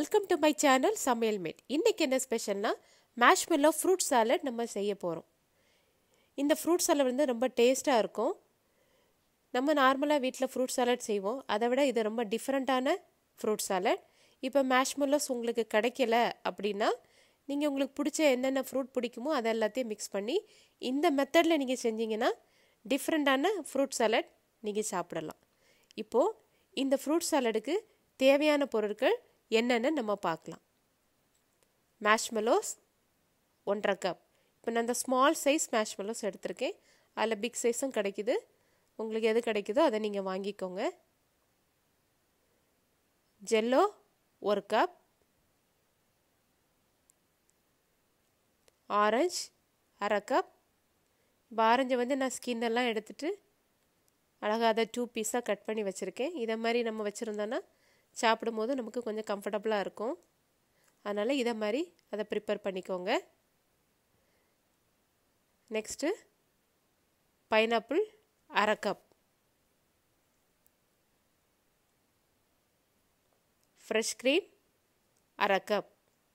welcome to my channel Samayal made இன்றைக்கி என்ன ஸ்பெஷல்னா மேஷ்மெல்லோ fruit salad நம்ம செய்ய போகிறோம் இந்த ஃப்ரூட் சாலட் வந்து ரொம்ப டேஸ்ட்டாக இருக்கும் நம்ம நார்மலாக வீட்டில் ஃப்ரூட் சாலட் செய்வோம் அதை விட இது ரொம்ப டிஃப்ரெண்ட்டான ஃப்ரூட் சாலட் இப்போ மேஷ்மெல்லோஸ் உங்களுக்கு கிடைக்கல அப்படின்னா நீங்கள் உங்களுக்கு பிடிச்ச என்னென்ன ஃப்ரூட் பிடிக்குமோ அதை எல்லாத்தையும் மிக்ஸ் பண்ணி இந்த மெத்தடில் நீங்கள் செஞ்சீங்கன்னா டிஃப்ரெண்ட்டான ஃப்ரூட் சாலட் நீங்கள் சாப்பிடலாம் இப்போது இந்த ஃப்ரூட் சாலடுக்கு தேவையான பொருட்கள் என்னென்னு நம்ம பார்க்கலாம் மேஷ்மெலோஸ் ஒன்றரை கப் இப்போ நான் இந்த ஸ்மால் சைஸ் மேஷ்மெலோஸ் எடுத்திருக்கேன் அதில் பிக் சைஸும் கிடைக்குது உங்களுக்கு எது கிடைக்குதோ அதை நீங்கள் வாங்கிக்கோங்க ஜெல்லோ ஒரு கப் ஆரஞ்ச் அரை கப் இப்போ ஆரஞ்சை வந்து நான் ஸ்கின்னெல்லாம் எடுத்துகிட்டு அழகாக அதை டூ பீஸாக கட் பண்ணி வச்சுருக்கேன் இதை மாதிரி நம்ம வச்சுருந்தோன்னா சாப்பிடும்போது நமக்கு கொஞ்சம் கம்ஃபர்டபுளாக இருக்கும் அதனால் இதை மாதிரி அதை ப்ரிப்பேர் பண்ணிக்கோங்க நெக்ஸ்ட்டு பைனாப்பிள் அரை கப் ஃப்ரெஷ் க்ரீம் அரை கப்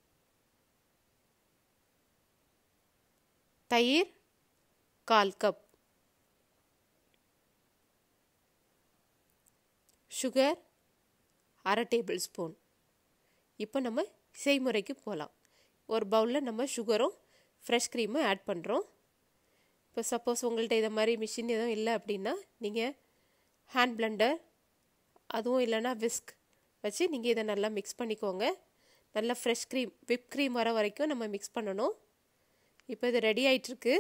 தயிர் கால் கப் சுகர் அரை டேபிள் ஸ்பூன் இப்போ நம்ம செய்முறைக்கு போகலாம் ஒரு பவுலில் நம்ம சுகரும் ஃப்ரெஷ் க்ரீமும் ஆட் பண்ணுறோம் இப்போ சப்போஸ் உங்கள்கிட்ட இதை மாதிரி மிஷின் எதுவும் இல்லை அப்படின்னா நீங்கள் ஹேண்ட் பிளெண்டர் அதுவும் இல்லைன்னா விஸ்க் வச்சு நீங்கள் இதை நல்லா மிக்ஸ் பண்ணிக்கோங்க நல்லா ஃப்ரெஷ் க்ரீம் விப் க்ரீம் வர வரைக்கும் நம்ம மிக்ஸ் பண்ணணும் இப்போ இது ரெடி ஆகிட்டுருக்கு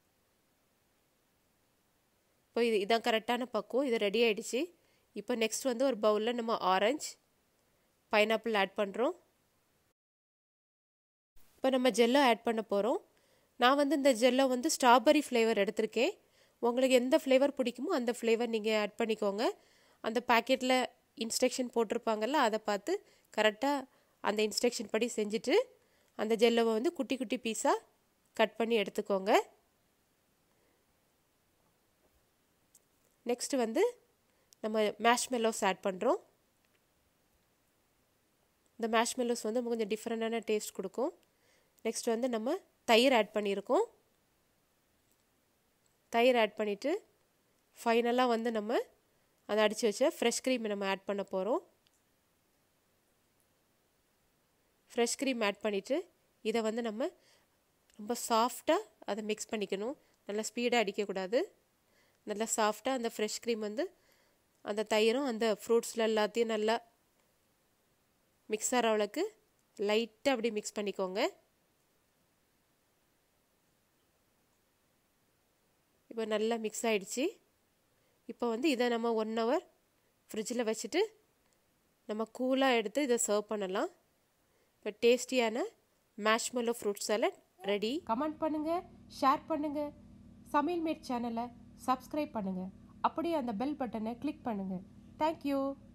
இப்போ இது இதான் கரெக்டான பக்குவம் இது ரெடி ஆகிடுச்சு இப்போ நெக்ஸ்ட் வந்து ஒரு பவுலில் நம்ம ஆரஞ்ச் பைனாப்பிள் ஆட் பண்ணுறோம் இப்போ நம்ம ஜெல்லோ ஆட் பண்ண போகிறோம் நான் வந்து இந்த ஜெல்லோ வந்து ஸ்ட்ராபெரி ஃப்ளேவர் எடுத்திருக்கேன் உங்களுக்கு எந்த ஃப்ளேவர் பிடிக்குமோ அந்த ஃப்ளேவர் நீங்கள் ஆட் பண்ணிக்கோங்க அந்த பேக்கெட்டில் இன்ஸ்ட்ரக்ஷன் போட்டிருப்பாங்கல்ல அதை பார்த்து கரெக்டாக அந்த இன்ஸ்ட்ரக்ஷன் படி செஞ்சுட்டு அந்த ஜெல்லோவை வந்து குட்டி குட்டி பீஸாக கட் பண்ணி எடுத்துக்கோங்க நெக்ஸ்ட் வந்து நம்ம மேஷ்மெல்லோஸ் ஆட் பண்ணுறோம் இந்த மேஷ்மெல்லோஸ் வந்து கொஞ்சம் டிஃப்ரெண்டான டேஸ்ட் கொடுக்கும் நெக்ஸ்ட் வந்து நம்ம தயிர் ஆட் பண்ணியிருக்கோம் தயிர் ஆட் பண்ணிவிட்டு ஃபைனலாக வந்து நம்ம அதை அடித்து வச்ச ஃப்ரெஷ் க்ரீம் நம்ம ஆட் பண்ண போகிறோம் ஃப்ரெஷ் க்ரீம் ஆட் பண்ணிவிட்டு இதை வந்து நம்ம ரொம்ப சாஃப்டாக அதை மிக்ஸ் பண்ணிக்கணும் நல்லா ஸ்பீடாக அடிக்கக்கூடாது நல்லா சாஃப்டாக அந்த ஃப்ரெஷ் க்ரீம் வந்து அந்த தயிரும் அந்த ஃப்ரூட்ஸில் எல்லாத்தையும் நல்லா மிக்ஸ் ஆகிற அளவுக்கு லைட்டாக அப்படி மிக்ஸ் பண்ணிக்கோங்க இப்போ நல்லா மிக்ஸ் ஆகிடுச்சு இப்போ வந்து இதை நம்ம ஒன் ஹவர் ஃப்ரிட்ஜில் வச்சுட்டு நம்ம கூலாக எடுத்து இதை சர்வ் பண்ணலாம் இப்போ டேஸ்டியான marshmallow fruit salad ready comment பண்ணுங்க ஷேர் பண்ணுங்க சமையல் மேட் சேனலை சப்ஸ்கிரைப் பண்ணுங்க அப்படியே அந்த பெல் பட்டனை கிளிக் பண்ணுங்க தேங்க்யூ